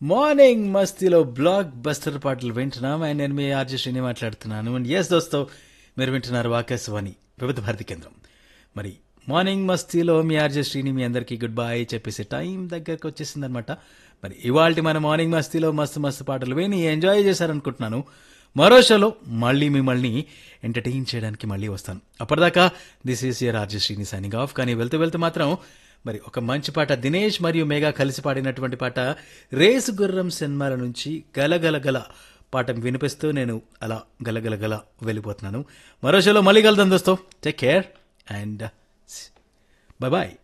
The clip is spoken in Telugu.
మార్నింగ్ మస్తీలో బ్లాక్ బస్టర్ పాటలు వింటున్నాం అండ్ నేను మీ ఆర్జే శ్రీని మాట్లాడుతున్నాను అండ్ ఎస్ దోస్తో మీరు వింటున్నారు ఆకాశవాణి వివిధ భారతి కేంద్రం మరి మార్నింగ్ మస్తీలో మీ ఆర్జే శ్రీని మీ అందరికీ గుడ్ బై చెప్పేసి టైం దగ్గరకు వచ్చేసింది అనమాట మరి ఇవాళ మన మార్నింగ్ మస్తీలో మస్తు మస్తు పాటలు విని ఎంజాయ్ చేశారనుకుంటున్నాను మరో షోలో మళ్ళీ మిమ్మల్ని ఎంటర్టైన్ చేయడానికి మళ్ళీ వస్తాను అప్పటిదాకా this is your RJ Srini signing off కానీ వెళ్తూ వెళ్తూ మాత్రం మరి ఒక మంచి పాట దినేష్ మరియు మేఘా కలిసి పాడినటువంటి పాట రేసు గుర్రం సినిమాల నుంచి గలగల గల పాట వినిపిస్తూ నేను అలా గలగల గల వెళ్ళిపోతున్నాను మరో షోలో మళ్ళీ కలుద్దాం దోస్తో take care and bye bye